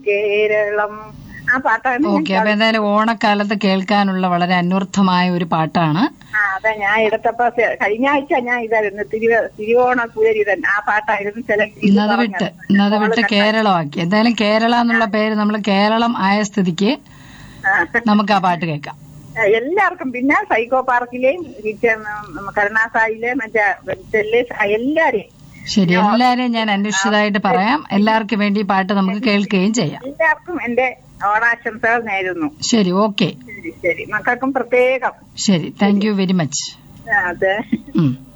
കേരളം ആ പാട്ടാണ് ഞാൻ ഓക്കെ അപ്പൊ എന്തായാലും ഓണക്കാലത്ത് കേൾക്കാനുള്ള വളരെ അന്വർത്ഥമായ ഒരു പാട്ടാണ് ആ അതെ ഞാൻ എടുത്തപ്പോ സെ- കഴിഞ്ഞ ആഴ്ച ഞാൻ ഇതായിരുന്നു തിരുവ തിരുവോണ പുലരിതൻ ആ പാട്ടായിരുന്നു സെലക്ട് ചെയ്ത് ഇന്നത് വിട്ട് ഇന്നത് വിട്ട് കേരളമാക്കി എന്തായാലും കേരള എന്നുള്ള പേര് നമ്മൾ കേരളം ആയ സ്ഥിതിക്ക് ആ. നമുക്ക് ആ പാട്ട് കേൾക്കാം എല്ലാവർക്കും പിന്നെ സൈക്കോ പാർക്കിലെയും കിച്ചൺ കരുണാസായിലെ മറ്റേ ചെല്ലേ എല്ലാരെയും ശരി എല്ലാരെയും ഞാൻ അന്വേഷിച്ചതായിട്ട് പറയാം എല്ലാവർക്കും വേണ്ടി ഈ പാട്ട് നമുക്ക് കേൾക്കുകയും ചെയ്യാം എല്ലാവർക്കും എന്റെ ഓണാശംസകൾ നേരുന്നു ശരി ഓക്കെ ശരി ശരി മക്കൾക്കും പ്രത്യേകം ശരി താങ്ക് യു വെരി മച്ച് ആ, അതെ ഉം